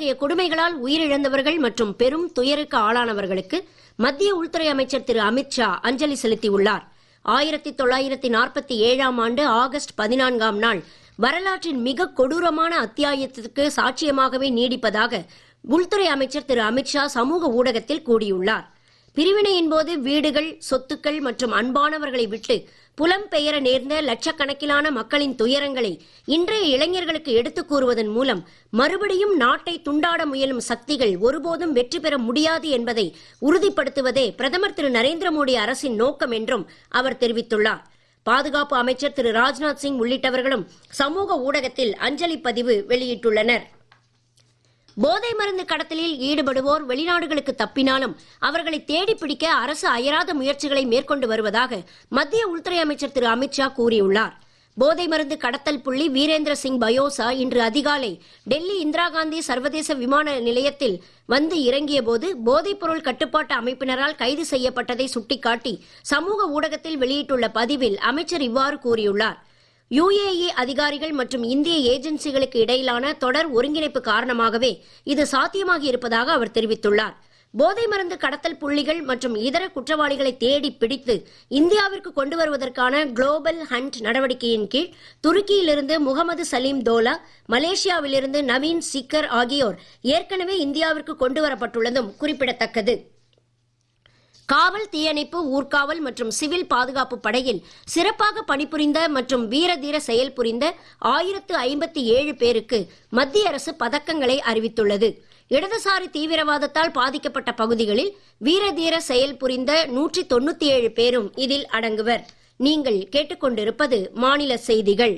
அத்தகைய கொடுமைகளால் உயிரிழந்தவர்கள் மற்றும் பெரும் துயருக்கு ஆளானவர்களுக்கு மத்திய உள்துறை அமைச்சர் திரு அமித்ஷா அஞ்சலி செலுத்தியுள்ளார் ஆயிரத்தி தொள்ளாயிரத்தி நாற்பத்தி ஏழாம் ஆண்டு ஆகஸ்ட் பதினான்காம் நாள் வரலாற்றின் மிக கொடூரமான அத்தியாயத்திற்கு சாட்சியமாகவே நீடிப்பதாக உள்துறை அமைச்சர் திரு அமித்ஷா சமூக ஊடகத்தில் கூறியுள்ளார் பிரிவினையின் போது வீடுகள் சொத்துக்கள் மற்றும் அன்பானவர்களை விட்டு புலம்பெயர நேர்ந்த லட்சக்கணக்கிலான மக்களின் துயரங்களை இன்றைய இளைஞர்களுக்கு எடுத்துக் கூறுவதன் மூலம் மறுபடியும் நாட்டை துண்டாட முயலும் சக்திகள் ஒருபோதும் வெற்றி பெற முடியாது என்பதை உறுதிப்படுத்துவதே பிரதமர் திரு நரேந்திர மோடி அரசின் நோக்கம் என்றும் அவர் தெரிவித்துள்ளார் பாதுகாப்பு அமைச்சர் திரு ராஜ்நாத் சிங் உள்ளிட்டவர்களும் சமூக ஊடகத்தில் அஞ்சலி பதிவு வெளியிட்டுள்ளனர் போதை மருந்து கடத்தலில் ஈடுபடுவோர் வெளிநாடுகளுக்கு தப்பினாலும் அவர்களை தேடி பிடிக்க அரசு அயராத முயற்சிகளை மேற்கொண்டு வருவதாக மத்திய உள்துறை அமைச்சர் திரு அமித்ஷா கூறியுள்ளார் போதை மருந்து கடத்தல் புள்ளி வீரேந்திர சிங் பயோசா இன்று அதிகாலை டெல்லி இந்திரா காந்தி சர்வதேச விமான நிலையத்தில் வந்து இறங்கிய போது போதைப் பொருள் கட்டுப்பாட்டு அமைப்பினரால் கைது செய்யப்பட்டதை சுட்டிக்காட்டி சமூக ஊடகத்தில் வெளியிட்டுள்ள பதிவில் அமைச்சர் இவ்வாறு கூறியுள்ளார் யுஏஇ அதிகாரிகள் மற்றும் இந்திய ஏஜென்சிகளுக்கு இடையிலான தொடர் ஒருங்கிணைப்பு காரணமாகவே இது சாத்தியமாகி இருப்பதாக அவர் தெரிவித்துள்ளார் போதை மருந்து கடத்தல் புள்ளிகள் மற்றும் இதர குற்றவாளிகளை தேடி பிடித்து இந்தியாவிற்கு கொண்டு வருவதற்கான குளோபல் ஹண்ட் நடவடிக்கையின் கீழ் துருக்கியிலிருந்து முகமது சலீம் தோலா மலேசியாவிலிருந்து நவீன் சிக்கர் ஆகியோர் ஏற்கனவே இந்தியாவிற்கு கொண்டு வரப்பட்டுள்ளதும் குறிப்பிடத்தக்கது காவல் தீயணைப்பு ஊர்காவல் மற்றும் சிவில் பாதுகாப்பு படையில் சிறப்பாக பணிபுரிந்த மற்றும் வீர தீர செயல் புரிந்த ஆயிரத்து ஐம்பத்தி ஏழு பேருக்கு மத்திய அரசு பதக்கங்களை அறிவித்துள்ளது இடதுசாரி தீவிரவாதத்தால் பாதிக்கப்பட்ட பகுதிகளில் வீர தீர செயல் புரிந்த நூற்றி தொண்ணூத்தி ஏழு பேரும் இதில் அடங்குவர் நீங்கள் கேட்டுக்கொண்டிருப்பது மாநில செய்திகள்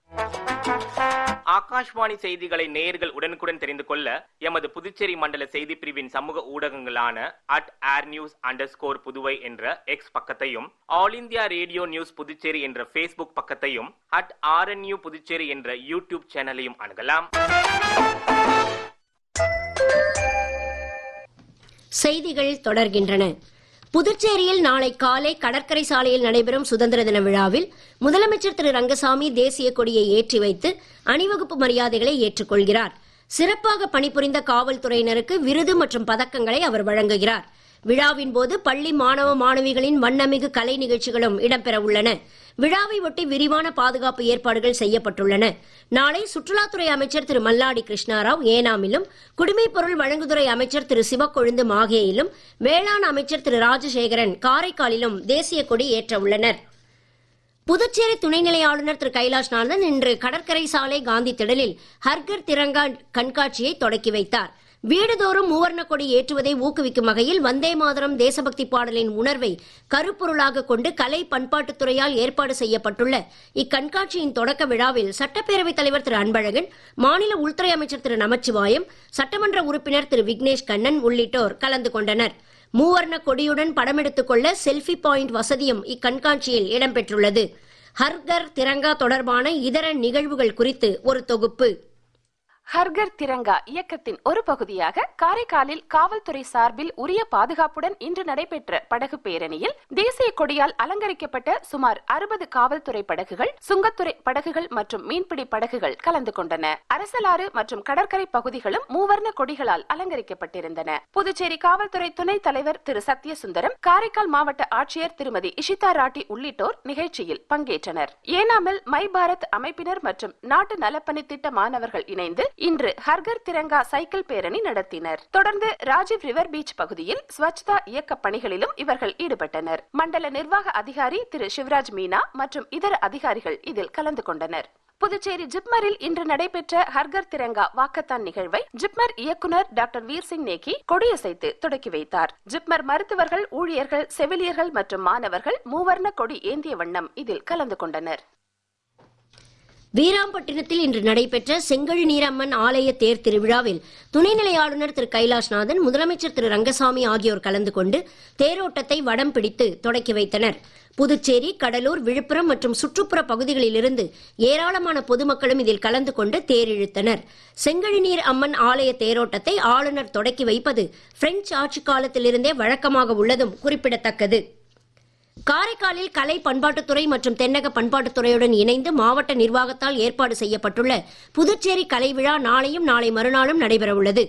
ஆகாஷ்வாணி செய்திகளை நேயர்கள் உடனுக்குடன் தெரிந்து கொள்ள எமது புதுச்சேரி மண்டல செய்தி பிரிவின் சமூக ஊடகங்களான at air news under Puduvai என்ற எக்ஸ் பக்கத்தையும் all India radio news Puducherry என்ற ஃபேஸ்புக் பக்கத்தையும் அட் ஆர்என்யூ புதுச்சேரி என்ற யூடியூப் சேனலையும் அணுகலாம் செய்திகள் தொடர்கின்றன புதுச்சேரியில் நாளை காலை கடற்கரை சாலையில் நடைபெறும் சுதந்திர தின விழாவில் முதலமைச்சர் திரு ரங்கசாமி தேசிய கொடியை ஏற்றி வைத்து அணிவகுப்பு மரியாதைகளை ஏற்றுக்கொள்கிறார் சிறப்பாக பணிபுரிந்த காவல்துறையினருக்கு விருது மற்றும் பதக்கங்களை அவர் வழங்குகிறார் விழாவின் போது பள்ளி மாணவ மாணவிகளின் வண்ணமிகு கலை நிகழ்ச்சிகளும் இடம்பெற உள்ளன விழாவை ஒட்டி விரிவான பாதுகாப்பு ஏற்பாடுகள் செய்யப்பட்டுள்ளன நாளை சுற்றுலாத்துறை அமைச்சர் திரு மல்லாடி கிருஷ்ணாராவ் ஏனாமிலும் குடிமைப் பொருள் வழங்குதுறை அமைச்சர் திரு சிவக்கொழுந்து மாகேயிலும் வேளாண் அமைச்சர் திரு ராஜசேகரன் காரைக்காலிலும் தேசிய கொடி ஏற்ற உள்ளனர் புதுச்சேரி துணைநிலை ஆளுநர் திரு கைலாஷ்நாதன் இன்று கடற்கரை சாலை காந்தி திடலில் ஹர்கர் திரங்கா கண்காட்சியை தொடக்கி வைத்தார் வீடுதோறும் மூவர்ண கொடி ஏற்றுவதை ஊக்குவிக்கும் வகையில் வந்தே மாதரம் தேசபக்தி பாடலின் உணர்வை கருப்பொருளாக கொண்டு கலை பண்பாட்டுத் துறையால் ஏற்பாடு செய்யப்பட்டுள்ள இக்கண்காட்சியின் தொடக்க விழாவில் சட்டப்பேரவைத் தலைவர் திரு அன்பழகன் மாநில உள்துறை அமைச்சர் திரு நமச்சிவாயம் சட்டமன்ற உறுப்பினர் திரு விக்னேஷ் கண்ணன் உள்ளிட்டோர் கலந்து கொண்டனர் மூவர்ண கொடியுடன் படமெடுத்துக் கொள்ள செல்ஃபி பாயிண்ட் வசதியும் இக்கண்காட்சியில் இடம்பெற்றுள்ளது ஹர்கர் திரங்கா தொடர்பான இதர நிகழ்வுகள் குறித்து ஒரு தொகுப்பு ஹர்கர் திரங்கா இயக்கத்தின் ஒரு பகுதியாக காரைக்காலில் காவல்துறை சார்பில் உரிய பாதுகாப்புடன் இன்று நடைபெற்ற படகு பேரணியில் தேசிய கொடியால் அலங்கரிக்கப்பட்ட சுமார் அறுபது காவல்துறை படகுகள் சுங்கத்துறை படகுகள் மற்றும் மீன்பிடி படகுகள் கலந்து கொண்டன அரசலாறு மற்றும் கடற்கரை பகுதிகளும் மூவர்ண கொடிகளால் அலங்கரிக்கப்பட்டிருந்தன புதுச்சேரி காவல்துறை துணைத் தலைவர் திரு சத்யசுந்தரம் காரைக்கால் மாவட்ட ஆட்சியர் திருமதி இஷிதா ராட்டி உள்ளிட்டோர் நிகழ்ச்சியில் பங்கேற்றனர் ஏனாமில் மை பாரத் அமைப்பினர் மற்றும் நாட்டு நலப்பணி திட்ட மாணவர்கள் இணைந்து இன்று ஹர்கர் திரங்கா சைக்கிள் பேரணி நடத்தினர் தொடர்ந்து ராஜீவ் ரிவர் பீச் பகுதியில் ஸ்வச்தா இயக்க பணிகளிலும் இவர்கள் ஈடுபட்டனர் மண்டல நிர்வாக அதிகாரி திரு சிவராஜ் மீனா மற்றும் இதர அதிகாரிகள் இதில் கலந்து கொண்டனர் புதுச்சேரி ஜிப்மரில் இன்று நடைபெற்ற ஹர்கர் திரங்கா வாக்கத்தான் நிகழ்வை ஜிப்மர் இயக்குனர் டாக்டர் வீர் சிங் நேக்கி கொடியசைத்து தொடக்கி வைத்தார் ஜிப்மர் மருத்துவர்கள் ஊழியர்கள் செவிலியர்கள் மற்றும் மாணவர்கள் மூவர்ண கொடி ஏந்திய வண்ணம் இதில் கலந்து கொண்டனர் வீராம்பட்டினத்தில் இன்று நடைபெற்ற செங்கழு நீரம்மன் ஆலய தேர் திருவிழாவில் துணைநிலை ஆளுநர் திரு கைலாஷ்நாதன் முதலமைச்சர் திரு ரங்கசாமி ஆகியோர் கலந்து கொண்டு தேரோட்டத்தை வடம் பிடித்து தொடக்கி வைத்தனர் புதுச்சேரி கடலூர் விழுப்புரம் மற்றும் சுற்றுப்புற பகுதிகளிலிருந்து ஏராளமான பொதுமக்களும் இதில் கலந்து கொண்டு தேர் இழுத்தனர் செங்கழிநீர் அம்மன் ஆலய தேரோட்டத்தை ஆளுநர் தொடக்கி வைப்பது பிரெஞ்சு ஆட்சி காலத்திலிருந்தே வழக்கமாக உள்ளதும் குறிப்பிடத்தக்கது காரைக்காலில் கலை பண்பாட்டுத்துறை மற்றும் தென்னக பண்பாட்டுத்துறையுடன் இணைந்து மாவட்ட நிர்வாகத்தால் ஏற்பாடு செய்யப்பட்டுள்ள புதுச்சேரி கலை விழா நாளையும் நாளை மறுநாளும் நடைபெறவுள்ளது